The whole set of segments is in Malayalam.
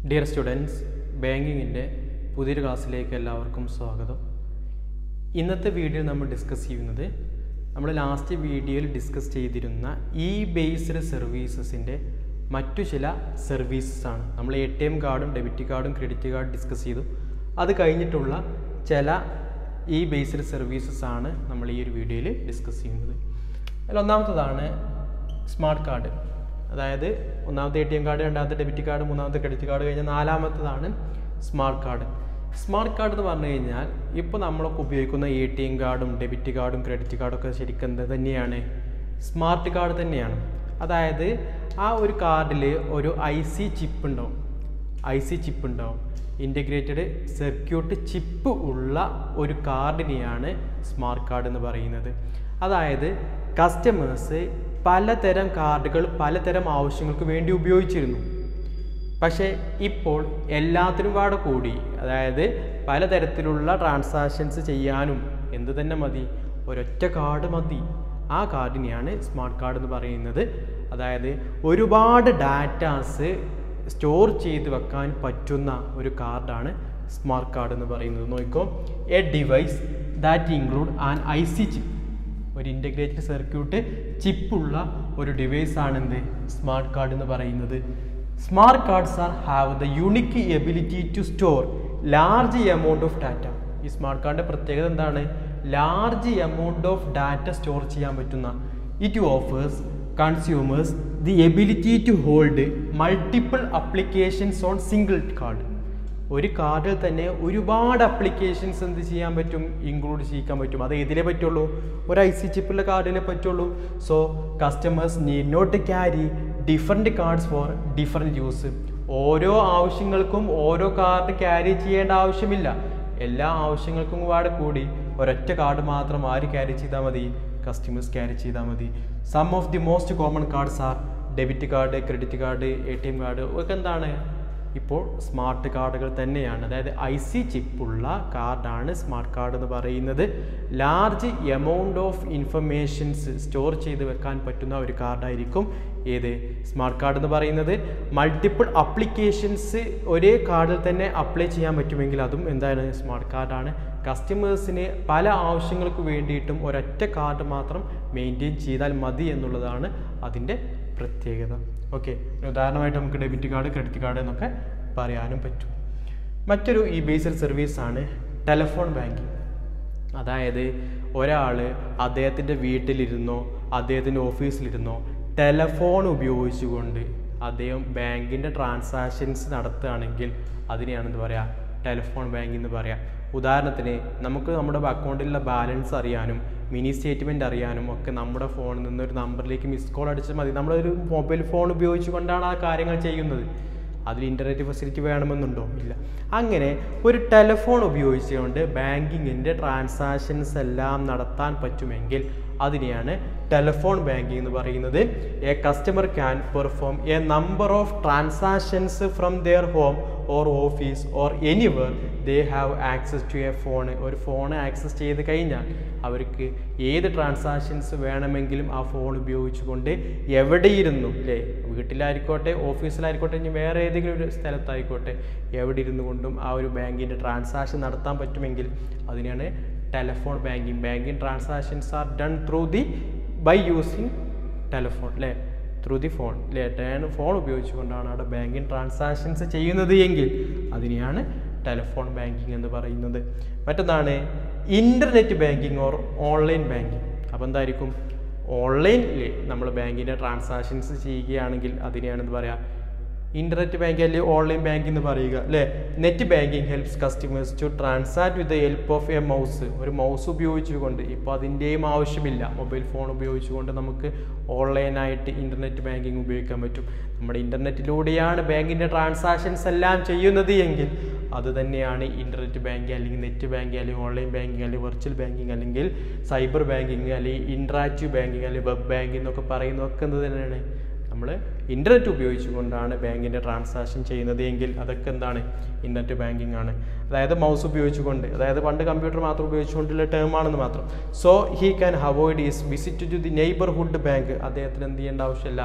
ഡിയർ സ്റ്റുഡൻസ് ബാങ്കിങ്ങിൻ്റെ പുതിയൊരു ക്ലാസ്സിലേക്ക് എല്ലാവർക്കും സ്വാഗതം ഇന്നത്തെ വീഡിയോ നമ്മൾ ഡിസ്കസ് ചെയ്യുന്നത് നമ്മൾ ലാസ്റ്റ് വീഡിയോയിൽ ഡിസ്കസ് ചെയ്തിരുന്ന ഇ ബേസ്ഡ് സർവീസസിൻ്റെ മറ്റു ചില സർവീസസ് ആണ് നമ്മൾ എ ടി എം കാർഡും ഡെബിറ്റ് കാർഡും ക്രെഡിറ്റ് കാർഡും ഡിസ്കസ് ചെയ്തു അത് കഴിഞ്ഞിട്ടുള്ള ചില ഇ ബേസ്ഡ് സർവീസസ് ആണ് നമ്മൾ ഈ ഒരു വീഡിയോയിൽ ഡിസ്കസ് ചെയ്യുന്നത് അതിൽ ഒന്നാമത്തതാണ് സ്മാർട്ട് കാർഡ് അതായത് ഒന്നാമത്തെ എ ടി എം കാർഡ് രണ്ടാമത്തെ ഡെബിറ്റ് കാർഡ് മൂന്നാമത്തെ ക്രെഡിറ്റ് കാർഡ് കഴിഞ്ഞാൽ നാലാമത്തതാണ് സ്മാർട്ട് കാർഡ് സ്മാർട്ട് കാർഡ് എന്ന് പറഞ്ഞു കഴിഞ്ഞാൽ ഇപ്പോൾ നമ്മളൊക്കെ ഉപയോഗിക്കുന്ന എ ടി എം കാർഡും ഡെബിറ്റ് കാർഡും ക്രെഡിറ്റ് കാർഡും ഒക്കെ ശരിക്കും എന്ത് തന്നെയാണ് സ്മാർട്ട് കാർഡ് തന്നെയാണ് അതായത് ആ ഒരു കാർഡിൽ ഒരു ഐ സി ചിപ്പ് ഉണ്ടാവും ഐ സി ചിപ്പ് ഉണ്ടാവും ഇൻ്റഗ്രേറ്റഡ് സർക്യൂട്ട് ചിപ്പ് ഉള്ള ഒരു കാർഡിനെയാണ് സ്മാർട്ട് കാർഡ് എന്ന് പറയുന്നത് അതായത് കസ്റ്റമേഴ്സ് പലതരം കാർഡുകൾ പലതരം ആവശ്യങ്ങൾക്ക് വേണ്ടി ഉപയോഗിച്ചിരുന്നു പക്ഷേ ഇപ്പോൾ എല്ലാത്തിനും പാടെ കൂടി അതായത് പലതരത്തിലുള്ള ട്രാൻസാക്ഷൻസ് ചെയ്യാനും എന്ത് തന്നെ മതി ഒരൊറ്റ കാർഡ് മതി ആ കാർഡിനെയാണ് സ്മാർട്ട് കാർഡ് എന്ന് പറയുന്നത് അതായത് ഒരുപാട് ഡാറ്റാസ് സ്റ്റോർ ചെയ്ത് വെക്കാൻ പറ്റുന്ന ഒരു കാർഡാണ് സ്മാർട്ട് കാർഡ് എന്ന് പറയുന്നത് നോക്കിക്കോ a device that include an I C chip ഒരു ഇൻ്റഗ്രേറ്റഡ് സർക്യൂട്ട് ചിപ്പുള്ള ഒരു ഡിവൈസ് ആണെന്ത് സ്മാർട്ട് കാർഡ് എന്ന് പറയുന്നത് smart cards are have the unique ability to store large amount of data ഈ സ്മാർട്ട് കാർഡിൻ്റെ പ്രത്യേകത എന്താണ് large amount of data store ചെയ്യാൻ പറ്റുന്ന it offers consumers the ability to hold multiple applications on single card ഒരു കാർഡിൽ തന്നെ ഒരുപാട് അപ്ലിക്കേഷൻസ് എന്ത് ചെയ്യാൻ പറ്റും ഇൻക്ലൂഡ് ചെയ്യിക്കാൻ പറ്റും അത് ഏതിലേ പറ്റുള്ളൂ ഒരു ഐ സി ചിപ്പുള്ള കാർഡിലേ പറ്റുള്ളൂ so customers need not carry different cards for different use ഓരോ ആവശ്യങ്ങൾക്കും ഓരോ കാർഡ് ക്യാരി ചെയ്യേണ്ട ആവശ്യമില്ല എല്ലാ ആവശ്യങ്ങൾക്കും പാടെ കൂടി ഒരൊറ്റ കാർഡ് മാത്രം ആര് ക്യാരി ചെയ്താൽ മതി കസ്റ്റമേഴ്സ് ക്യാരി ചെയ്താൽ മതി some of the most common cards are debit card credit card A T M card ഒക്കെ എന്താണ് ഇപ്പോൾ സ്മാർട്ട് കാർഡുകൾ തന്നെയാണ് അതായത് ഐ സി ചിപ്പുള്ള കാർഡാണ് സ്മാർട്ട് കാർഡ് എന്ന് പറയുന്നത് large amount of informations store ചെയ്ത് വെക്കാൻ പറ്റുന്ന ഒരു കാർഡായിരിക്കും ഏത് സ്മാർട്ട് കാർഡ് എന്ന് പറയുന്നത് മൾട്ടിപ്പിൾ അപ്ലിക്കേഷൻസ് ഒരേ കാർഡിൽ തന്നെ അപ്ലൈ ചെയ്യാൻ പറ്റുമെങ്കിൽ അതും എന്താണ് സ്മാർട്ട് കാർഡാണ് കസ്റ്റമേഴ്സിന് പല ആവശ്യങ്ങൾക്ക് വേണ്ടിയിട്ടും ഒരൊറ്റ കാർഡ് മാത്രം മെയിൻറ്റെയിൻ ചെയ്താൽ മതി എന്നുള്ളതാണ് അതിൻ്റെ പ്രത്യേകത ഓക്കെ ഉദാഹരണമായിട്ട് നമുക്ക് ഡെബിറ്റ് കാർഡ് ക്രെഡിറ്റ് കാർഡ് എന്നൊക്കെ പറയാനും പറ്റും മറ്റൊരു ഈ ബേസ്ഡ് സർവീസാണ് ടെലഫോൺ ബാങ്കിങ് അതായത് ഒരാൾ അദ്ദേഹത്തിൻ്റെ വീട്ടിലിരുന്നോ അദ്ദേഹത്തിൻ്റെ ഓഫീസിലിരുന്നോ ടെലഫോൺ ഉപയോഗിച്ചുകൊണ്ട് അദ്ദേഹം ബാങ്കിൻ്റെ ട്രാൻസാക്ഷൻസ് നടത്തുകയാണെങ്കിൽ അതിനെയാണ് എന്ത് പറയുക ടെലഫോൺ ബാങ്കിങ് എന്ന് പറയാം ഉദാഹരണത്തിന് നമുക്ക് നമ്മുടെ അക്കൗണ്ടിലുള്ള ബാലൻസ് അറിയാനും മിനി സ്റ്റേറ്റ്മെൻറ്റ് അറിയാനും ഒക്കെ നമ്മുടെ ഫോണിൽ നിന്ന് ഒരു നമ്പറിലേക്ക് മിസ് കോൾ അടിച്ചാൽ മതി നമ്മളൊരു മൊബൈൽ ഫോൺ ഉപയോഗിച്ചുകൊണ്ടാണ് ആ കാര്യങ്ങൾ ചെയ്യുന്നത് അതിൽ ഇൻ്റർനെറ്റ് ഫെസിലിറ്റി വേണമെന്നുണ്ടോ ഇല്ല അങ്ങനെ ഒരു ടെലിഫോൺ ഉപയോഗിച്ചുകൊണ്ട് ബാങ്കിങ്ങിൻ്റെ ട്രാൻസാക്ഷൻസ് എല്ലാം നടത്താൻ പറ്റുമെങ്കിൽ അതിനെയാണ് ടെലിഫോൺ ബാങ്കിങ് എന്ന് പറയുന്നത് a customer can perform a number of transactions from their home or office or anywhere they have access to a phone ഒരു ഫോൺ ആക്സസ് ചെയ്ത് കഴിഞ്ഞാൽ അവർക്ക് ഏത് ട്രാൻസാക്ഷൻസ് വേണമെങ്കിലും ആ ഫോൺ ഉപയോഗിച്ചുകൊണ്ട് എവിടെയിരുന്നു അല്ലേ വീട്ടിലായിക്കോട്ടെ ഓഫീസിലായിക്കോട്ടെ ഇനി വേറെ ഏതെങ്കിലും ഒരു സ്ഥലത്തായിക്കോട്ടെ എവിടെ ഇരുന്നു കൊണ്ടും ആ ഒരു ബാങ്കിൻ്റെ ട്രാൻസാക്ഷൻ നടത്താൻ പറ്റുമെങ്കിൽ അതിനെയാണ് telephone banking banking transactions are done through the by using telephone അല്ലേ ത്രൂ ദി ഫോൺ അല്ലേ ടേൺ ഫോൺ ഉപയോഗിച്ചുകൊണ്ടാണ് അവിടെ ബാങ്കിങ് ട്രാൻസാക്ഷൻസ് ചെയ്യുന്നത് എങ്കിൽ അതിനെയാണ് ടെലഫോൺ ബാങ്കിങ് എന്ന് പറയുന്നത് മറ്റൊന്നാണ് internet banking or online banking അപ്പോൾ എന്തായിരിക്കും ഓൺലൈനിൽ നമ്മൾ ബാങ്കിൻ്റെ ട്രാൻസാക്ഷൻസ് ചെയ്യുകയാണെങ്കിൽ അതിനെയാണ് എന്ത് പറയുക ഇൻ്റർനെറ്റ് ബാങ്ക് അല്ലെങ്കിൽ ഓൺലൈൻ ബാങ്കിങ് എന്ന് പറയുക അല്ലേ net banking helps customers to transact with the help of a mouse ഒരു മൗസ് ഉപയോഗിച്ചുകൊണ്ട് ഇപ്പോൾ അതിൻ്റെയും ആവശ്യമില്ല മൊബൈൽ ഫോൺ ഉപയോഗിച്ചുകൊണ്ട് നമുക്ക് ഓൺലൈനായിട്ട് ഇൻ്റർനെറ്റ് ബാങ്കിങ് ഉപയോഗിക്കാൻ പറ്റും നമ്മുടെ ഇൻ്റർനെറ്റിലൂടെയാണ് ബാങ്കിൻ്റെ ട്രാൻസാക്ഷൻസ് എല്ലാം ചെയ്യുന്നത് എങ്കിൽ അത് തന്നെയാണ് ഇൻ്റർനെറ്റ് ബാങ്കിങ് അല്ലെങ്കിൽ നെറ്റ് ബാങ്കിങ് അല്ലെങ്കിൽ ഓൺലൈൻ ബാങ്കിങ് അല്ലെങ്കിൽ വെർച്വൽ ബാങ്കിങ് അല്ലെങ്കിൽ സൈബർ ബാങ്കിങ് അല്ലെങ്കിൽ ഇൻട്രാക്റ്റീവ് ബാങ്കിങ് അല്ലെങ്കിൽ വെബ് ബാങ്കിങ് എന്നൊക്കെ പറയുന്നതൊക്കെ എന്ത് തന്നെയാണ് നമ്മൾ ഇൻ്റർനെറ്റ് ഉപയോഗിച്ചുകൊണ്ടാണ് ബാങ്കിൻ്റെ ട്രാൻസാക്ഷൻ ചെയ്യുന്നത് എങ്കിൽ അതൊക്കെ എന്താണ് ഇൻ്റർനെറ്റ് ബാങ്കിങ് ആണ് അതായത് മൗസ് ഉപയോഗിച്ചുകൊണ്ട് അതായത് പണ്ട് കമ്പ്യൂട്ടർ മാത്രം ഉപയോഗിച്ചുകൊണ്ടുള്ള ടേം ആണെന്ന് മാത്രം so he can avoid is visit to the neighbourhood bank അദ്ദേഹത്തിന് എന്ത് ചെയ്യേണ്ട ആവശ്യമില്ല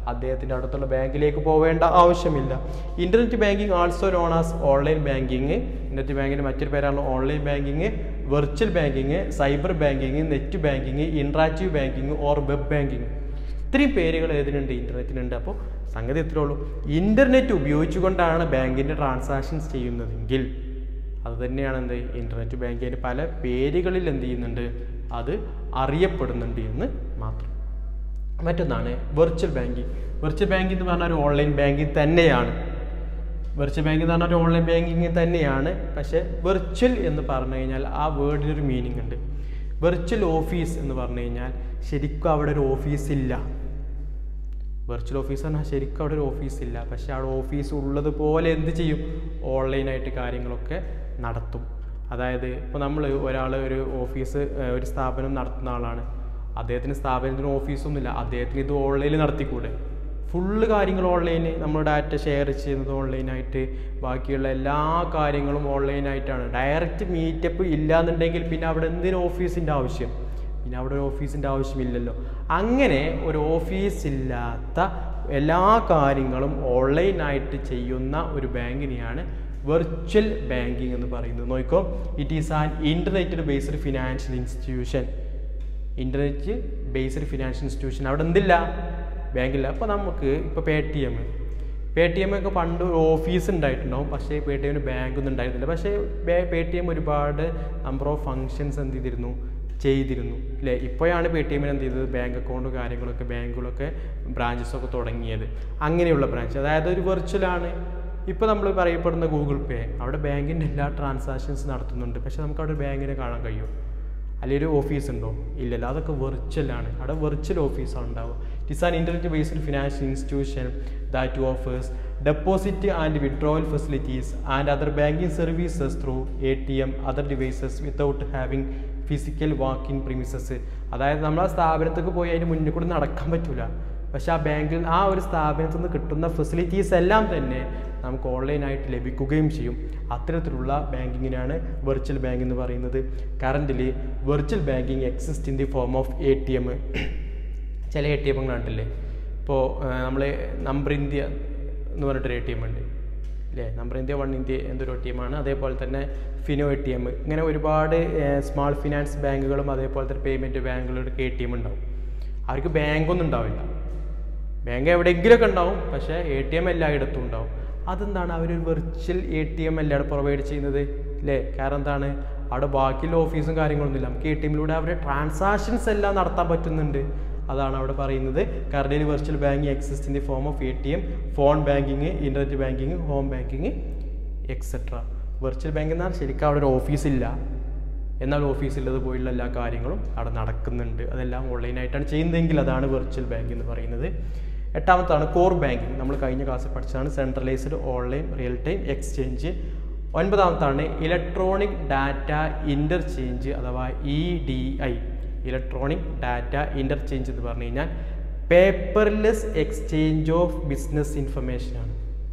അദ്ദേഹത്തിൻ്റെ അടുത്തുള്ള ബാങ്കിലേക്ക് പോവേണ്ട ആവശ്യമില്ല internet banking also known as online banking internet ബാങ്കിൻ്റെ മറ്റൊരു പേരാണ് online banking virtual banking cyber banking net banking interactive banking or web banking ഇത്രയും പേരുകൾ ഏതിനുണ്ട് ഇൻ്റർനെറ്റിനുണ്ട് അപ്പോൾ സംഗതി ഇത്രേ ഉള്ളൂ ഇൻ്റർനെറ്റ് ഉപയോഗിച്ചുകൊണ്ടാണ് ബാങ്കിൻ്റെ ട്രാൻസാക്ഷൻസ് ചെയ്യുന്നതെങ്കിൽ അത് തന്നെയാണ് എന്ത് ഇൻ്റർനെറ്റ് ബാങ്കിൻ്റെ പല പേരുകളിൽ എന്ത് ചെയ്യുന്നുണ്ട് അത് അറിയപ്പെടുന്നുണ്ട് എന്ന് മാത്രം മറ്റൊന്നാണ് വെർച്വൽ ബാങ്കിങ് വെർച്വൽ ബാങ്കിങ് എന്ന് പറഞ്ഞാൽ ഒരു ഓൺലൈൻ ബാങ്കിങ് തന്നെയാണ് വെർച്വൽ ബാങ്കിങ് എന്ന് പറഞ്ഞാൽ ഒരു ഓൺലൈൻ ബാങ്കിങ് തന്നെയാണ് പക്ഷേ വെർച്വൽ എന്ന് പറഞ്ഞു കഴിഞ്ഞാൽ ആ വേർഡിനൊരു മീനിങ് ഉണ്ട് വെർച്വൽ ഓഫീസ് എന്ന് പറഞ്ഞു കഴിഞ്ഞാൽ ശരിക്കും അവിടെ ഒരു ഓഫീസ് ഇല്ല വെർച്വൽ ഓഫീസ് പറഞ്ഞാൽ ശരിക്കും അവിടെ ഒരു ഓഫീസ് ഇല്ല പക്ഷേ അവിടെ ഓഫീസ് ഉള്ളതുപോലെ എന്ത് ചെയ്യും ഓൺലൈനായിട്ട് കാര്യങ്ങളൊക്കെ നടത്തും അതായത് ഇപ്പോൾ നമ്മൾ ഒരാൾ ഒരു ഓഫീസ് ഏഹ്, ഒരു സ്ഥാപനം നടത്തുന്ന ആളാണ് അദ്ദേഹത്തിന് സ്ഥാപനത്തിന് ഓഫീസൊന്നുമില്ല അദ്ദേഹത്തിന് ഇത് ഓൺലൈനിൽ നടത്തിക്കൂടെ ഫുള്ള് കാര്യങ്ങൾ ഓൺലൈനിൽ നമ്മൾ ഡാറ്റ ഷെയർ ചെയ്യുന്നത് ഓൺലൈനായിട്ട് ബാക്കിയുള്ള എല്ലാ കാര്യങ്ങളും ഓൺലൈനായിട്ടാണ് ഡയറക്റ്റ് മീറ്റപ്പ് ഇല്ലാന്നുണ്ടെങ്കിൽ പിന്നെ അവിടെ എന്തിനും ഓഫീസിൻ്റെ ആവശ്യം പിന്നെ അവിടെ ഒരു ഓഫീസിൻ്റെ ആവശ്യമില്ലല്ലോ അങ്ങനെ ഒരു ഓഫീസ് ഇല്ലാത്ത എല്ലാ കാര്യങ്ങളും ഓൺലൈനായിട്ട് ചെയ്യുന്ന ഒരു ബാങ്കിനെയാണ് വെർച്വൽ ബാങ്കിങ് എന്ന് പറയുന്നത് നോക്കോ it is an internet based financial institution internet based financial institution അവിടെ എന്തില്ല ബാങ്കില്ല അപ്പോൾ നമുക്ക് ഇപ്പോൾ Paytm Paytm ഒക്കെ പണ്ട് ഒരു ഓഫീസ് ഉണ്ടായിട്ടുണ്ടാവും പക്ഷേ പേ ടി എമ്മിന് ബാങ്കൊന്നും ഉണ്ടായിരുന്നില്ല പക്ഷേ പേ ടി എം ഒരുപാട് നമ്പർ ഓഫ് ഫങ്ഷൻസ് എന്ത് ചെയ്തിരുന്നു ചെയ്തിരുന്നു അല്ലേ ഇപ്പോഴാണ് പേ ടി എമ്മിന് എന്ത് ചെയ്തത് ബാങ്ക് അക്കൗണ്ട് കാര്യങ്ങളൊക്കെ ബാങ്കുകളൊക്കെ ബ്രാഞ്ചസൊക്കെ തുടങ്ങിയത് അങ്ങനെയുള്ള ബ്രാഞ്ച് അതായത് ഒരു വെർച്വലാണ് ഇപ്പോൾ നമ്മൾ പറയപ്പെടുന്ന ഗൂഗിൾ പേ അവിടെ ബാങ്കിൻ്റെ എല്ലാ ട്രാൻസാക്ഷൻസ് നടത്തുന്നുണ്ട് പക്ഷേ നമുക്ക് അവിടെ ബാങ്കിനെ കാണാൻ കഴിയും അല്ലെങ്കിൽ ഒരു ഓഫീസ് ഉണ്ടോ ഇല്ലല്ലോ അതൊക്കെ വെർച്വലാണ് അവിടെ വെർച്വൽ ഓഫീസാണ് ഉണ്ടാവുക it is an internet based financial institution that offers deposit and withdrawal facilities and other banking services through A T M other devices without having physical walking premises അതായത് നമ്മൾ ആ സ്ഥാപനത്തേക്ക് പോയി അതിന് മുന്നിൽ കൂടി നടക്കാൻ പറ്റില്ല പക്ഷെ ആ ബാങ്കിൽ ആ ഒരു സ്ഥാപനത്തിൽ നിന്ന് കിട്ടുന്ന ഫെസിലിറ്റീസ് എല്ലാം തന്നെ നമുക്ക് ഓൺലൈനായിട്ട് ലഭിക്കുകയും ചെയ്യും അത്തരത്തിലുള്ള ബാങ്കിങ്ങിനാണ് വെർച്വൽ ബാങ്ക് എന്ന് പറയുന്നത് currently virtual banking exist in the form of A T M ചില എ ടി എമ്മുകൾ കണ്ടില്ലേ ഇപ്പോൾ നമ്മൾ നമ്പർ ഇന്ത്യ എന്ന് പറഞ്ഞിട്ടൊരു എ ടി എം ഉണ്ട് അല്ലേ നമ്പർ ഇന്ത്യ വൺ ഇന്ത്യ എന്തൊരു എ ടി എം ആണ് അതേപോലെ തന്നെ ഫിനോ എ ടി എം ഇങ്ങനെ ഒരുപാട് സ്മാൾ ഫിനാൻസ് ബാങ്കുകളും അതേപോലെ തന്നെ പേയ്മെൻറ്റ് ബാങ്കുകളുടെ എ ടി എം ഉണ്ടാവും അവർക്ക് ബാങ്കൊന്നും ഉണ്ടാവില്ല ബാങ്ക് എവിടെയെങ്കിലുമൊക്കെ ഉണ്ടാവും പക്ഷേ എ ടി എം എല്ലായിടത്തും ഉണ്ടാവും അതെന്താണ് അവർ വെർച്വൽ എ ടി എം അല്ല അവിടെ പ്രൊവൈഡ് ചെയ്യുന്നത് അല്ലേ കാരണം എന്താണ് അവിടെ ബാക്കിയുള്ള ഓഫീസും കാര്യങ്ങളൊന്നുമില്ല നമുക്ക് എ ടി എമ്മിലൂടെ അവരുടെ ട്രാൻസാക്ഷൻസ് എല്ലാം നടത്താൻ പറ്റുന്നുണ്ട് അതാണ് അവിടെ പറയുന്നത് കറണ്ടിൽ virtual banking exist in the form of A T M phone banking internet banking home banking etcetera virtual bank എന്നാൽ ശരിക്കും അവിടെ ഒരു ഓഫീസില്ല എന്നാൽ ഓഫീസിലുള്ളത് പോലുള്ള എല്ലാ കാര്യങ്ങളും അവിടെ നടക്കുന്നുണ്ട് അതെല്ലാം ഓൺലൈനായിട്ടാണ് ചെയ്യുന്നതെങ്കിൽ അതാണ് വെർച്വൽ ബാങ്ക് എന്ന് പറയുന്നത് എട്ടാമത്താണ് കോർ ബാങ്കിങ് നമ്മൾ കഴിഞ്ഞ ക്ലാസ്സിൽ പഠിച്ചതാണ് centralised online real time exchange ഒൻപതാമത്താണ് ഇലക്ട്രോണിക് ഡാറ്റ ഇൻ്റർചേഞ്ച് അഥവാ E D I electronic data interchange എന്ന് പറഞ്ഞു കഴിഞ്ഞാൽ പേപ്പർലെസ് എക്സ്ചേഞ്ച് ഓഫ് ബിസിനസ് ഇൻഫർമേഷനാണ്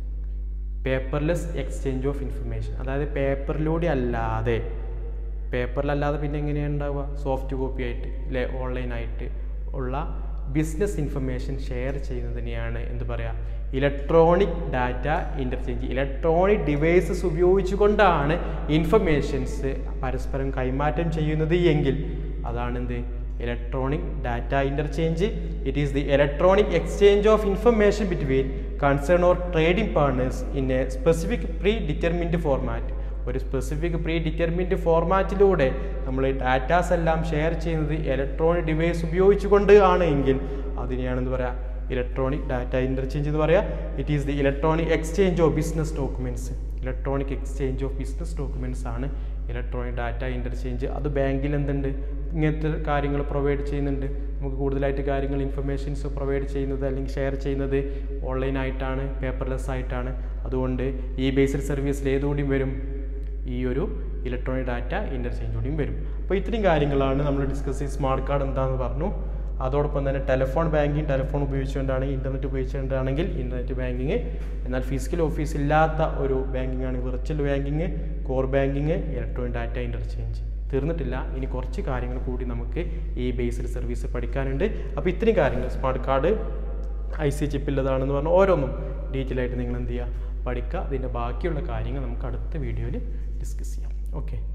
പേപ്പർലെസ് എക്സ്ചേഞ്ച് ഓഫ് ഇൻഫർമേഷൻ അതായത് പേപ്പറിലൂടെ അല്ലാതെ പേപ്പറിലല്ലാതെ പിന്നെ എങ്ങനെയാണ് ഉണ്ടാവുക സോഫ്റ്റ് കോപ്പി ആയിട്ട് അല്ലെ ഓൺലൈനായിട്ട് ഉള്ള ബിസിനസ് ഇൻഫർമേഷൻ ഷെയർ ചെയ്യുന്നതിനെയാണ് എന്ത് പറയുക electronic data interchange electronic devices ഉപയോഗിച്ചുകൊണ്ടാണ് ഇൻഫർമേഷൻസ് പരസ്പരം കൈമാറ്റം ചെയ്യുന്നത് എങ്കിൽ അതാണ് എന്ത് electronic data interchange it is the electronic exchange of information between concern or trading partners in a specific predetermined format ഒരു സ്പെസിഫിക് പ്രീ ഡിറ്റർമിൻഡ് ഫോർമാറ്റിലൂടെ നമ്മൾ ഡാറ്റാസ് എല്ലാം ഷെയർ ചെയ്യുന്നത് ഇലക്ട്രോണിക് ഡിവൈസ് ഉപയോഗിച്ചുകൊണ്ട് ആണ് എങ്കിൽ അതിനെയാണെന്ന് പറയാം ഇലക്ട്രോണിക് ഡാറ്റ ഇൻ്റർചേഞ്ച് എന്ന് പറയാം it is the electronic exchange of business documents electronic exchange of business documents ആണ് ഇലക്ട്രോണിക് ഡാറ്റ ഇൻ്റർചേഞ്ച് അത് ബാങ്കിൽ എന്തുണ്ട് ഇങ്ങനത്തെ കാര്യങ്ങൾ പ്രൊവൈഡ് ചെയ്യുന്നുണ്ട് നമുക്ക് കൂടുതലായിട്ട് കാര്യങ്ങൾ ഇൻഫർമേഷൻസ് പ്രൊവൈഡ് ചെയ്യുന്നത് അല്ലെങ്കിൽ ഷെയർ ചെയ്യുന്നത് ഓൺലൈനായിട്ടാണ് പേപ്പർലെസ് ആയിട്ടാണ് അതുകൊണ്ട് ഈ ബേസ്ഡ് സർവീസിൽ ഏതുകൂടിയും വരും ഈ ഒരു ഇലക്ട്രോണിക് ഡാറ്റ ഇൻ്റർചേഞ്ച് കൂടിയും വരും അപ്പോൾ ഇത്രയും കാര്യങ്ങളാണ് നമ്മൾ ഡിസ്കസ് ചെയ്ത് സ്മാർട്ട് കാർഡ് എന്താണെന്ന് പറഞ്ഞു അതോടൊപ്പം തന്നെ ടെലിഫോൺ ബാങ്കിങ് ടെലിഫോൺ ഉപയോഗിച്ചുകൊണ്ടാണ് ഇൻ്റർനെറ്റ് ഉപയോഗിച്ചുകൊണ്ടാണെങ്കിൽ ഇൻ്റർനെറ്റ് ബാങ്കിങ് എന്നാൽ ഫിസിക്കൽ ഓഫീസ് ഇല്ലാത്ത ഒരു ബാങ്കിങ് ആണ് virtual banking core banking electronic data interchange തീർന്നിട്ടില്ല ഇനി കുറച്ച് കാര്യങ്ങൾ കൂടി നമുക്ക് ഈ ബേസ്ഡ് സർവീസ് പഠിക്കാനുണ്ട് അപ്പോൾ ഇത്രയും കാര്യങ്ങൾ സ്മാർട്ട് കാർഡ് ഐ സി ചിപ്പില്ലതാണെന്ന് പറഞ്ഞാൽ ഓരോന്നും ഡീറ്റെയിൽ ആയിട്ട് നിങ്ങൾ എന്ത് ചെയ്യുക പഠിക്കുക അതിൻ്റെ ബാക്കിയുള്ള കാര്യങ്ങൾ നമുക്ക് അടുത്ത വീഡിയോയിൽ ഡിസ്കസ് ചെയ്യാം ഓക്കെ